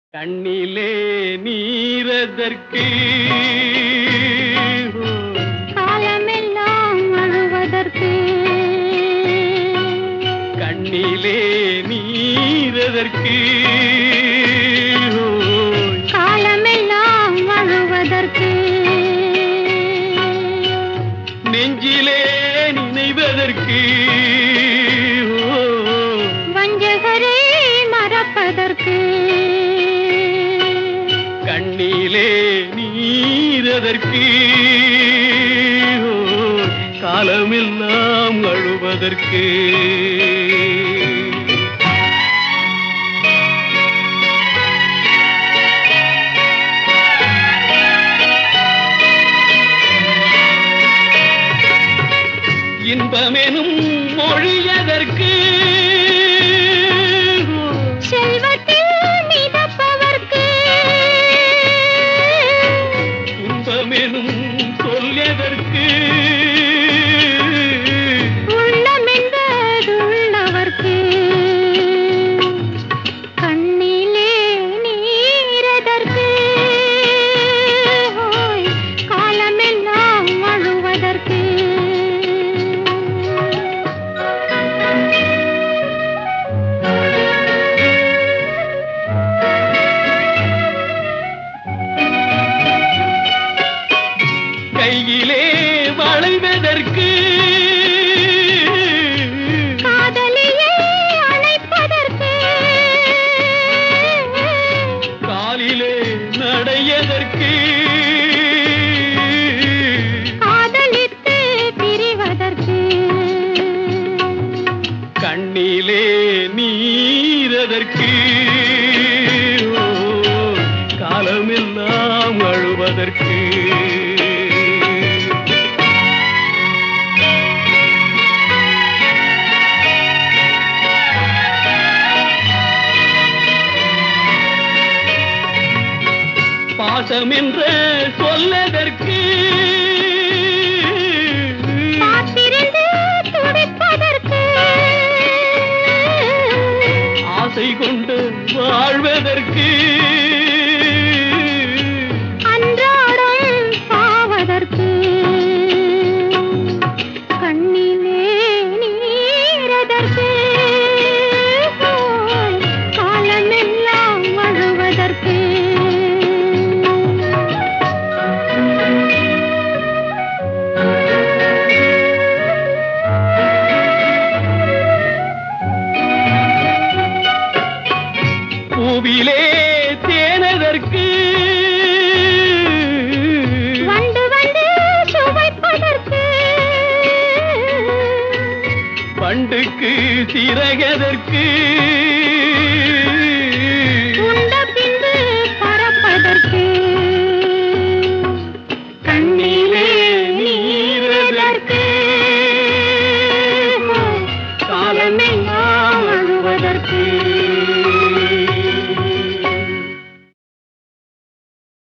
கண்ணிலே நீரதற்கு காலமெல்லாம் அழுவதற்கு கண்ணிலே நீரதற்கு காலமெல்லாம் அழுவதற்கு நெஞ்சிலே நினைவதற்கு வஞ்சகரே மறப்பதற்கு கண்ணிலே நீரதற்கு காலமெல்லாம் அழுவதற்கு இன்பமெனும் மொழியதற்கு செல்வத்தில் மிதப்பவர்க்கு இன்பமெனும் சொல்லியதற்கு உள்ளமென்பதுள்ளவர்க்கு கண்ணிலே நீரதற்கு ஓய், காலமெல்லாம் அழுவதற்கு கையிலே வளைவதற்கு காதலியை அணைப்பதற்கு காலிலே நடையதற்கு காதலித்து பிரிவதற்கு கண்ணிலே நீரதற்கு ஓ, காலமெல்லாம் அழுவதற்கு பாசம் என்ற சொல்லதற்கு காத்திருந்து துடிப்பதற்கு ஆசை கொண்டு வாழ்வதற்கு அன்றாடம் சாவதற்கு கண்ணிலே நீரதற்கு ஓய், காலமெல்லாம் அழுவதற்கு பூவிலே தேனதற்கு வண்டு வந்து சுவைப்பதற்கு பண்டுக்கு சிறகதற்கு